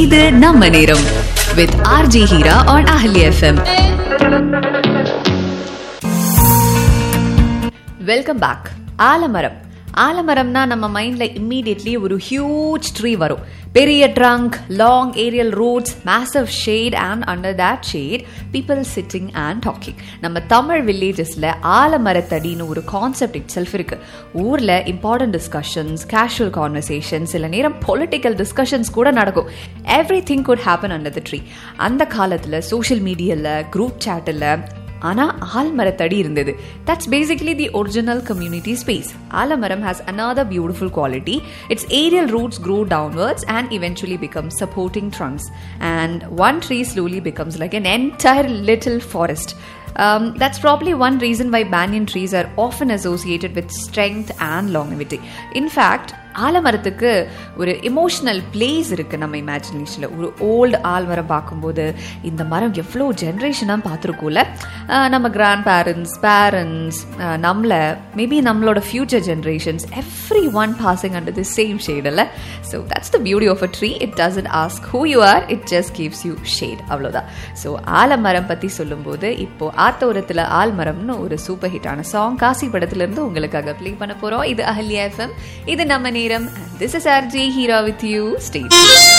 இது நம்ம நேரம் with RJ Heera on Ahalya FM welcome back ஆலமரம் ஆலமரம்னா நம்ம மைண்ட்ல இம்மீடியட்லி ஒரு ஹியூஜ் ட்ரீ வரும் பெரிய trunk long aerial roots massive shade and under that shade people sitting and talking நம்ம தமிழ் வில்லேஜஸ்ல ஆலமரத்தடின்னு ஒரு கான்செப்ட் இட் செல்ஃப் இருக்கு ஊர்ல இம்பார்ட்டன்ட் டிஸ்கஷன்ஸ் கேஷுவல் கான்வர்சேஷன் சில நேரம் பொலிட்டிக்கல் டிஸ்கஷன்ஸ் கூட நடக்கும் everything could happen under the tree அந்த காலத்துல சோஷியல் மீடியால குரூப் சேட்டில் ஆனா ஆல்மரத்தடி இருந்தது that's basically the original community space ஆலமரம் has another beautiful quality it's aerial roots grow downwards and eventually become supporting trunks and one tree slowly becomes like an entire little forest um, that's probably one reason why banyan trees are often associated with strength and longevity in fact ஆலமரத்துக்கு ஒரு emotional place இருக்கு நம்ம இமேஜினேஷன்ல ஒரு old ஆல்மரம் பார்க்கும்போது இந்த மரம் எவ்வளோ ஜென்ரேஷனாக பார்த்துருக்கோம்ல அஹ் நம்ம கிராண்ட் பேரண்ட்ஸ் பேரண்ட்ஸ் நம்மள மேபி நம்மளோட future generations everyone passing under the same shade அல்ல so that's the beauty of a tree it doesn't ask who you are it just gives you shade அவ்வளோதான் so ஆலமரம் பற்றி சொல்லும்போது இப்போ ஆத்தோரத்தில் ஆல்மரம்னு ஒரு super ஹிட்டான சாங் காசி படத்துலேருந்து உங்களுக்காக ப்ளே பண்ண போகிறோம் இது அஹல்யா எஃப்எம் இது நம்ம நேரம் this is R J Heera with you state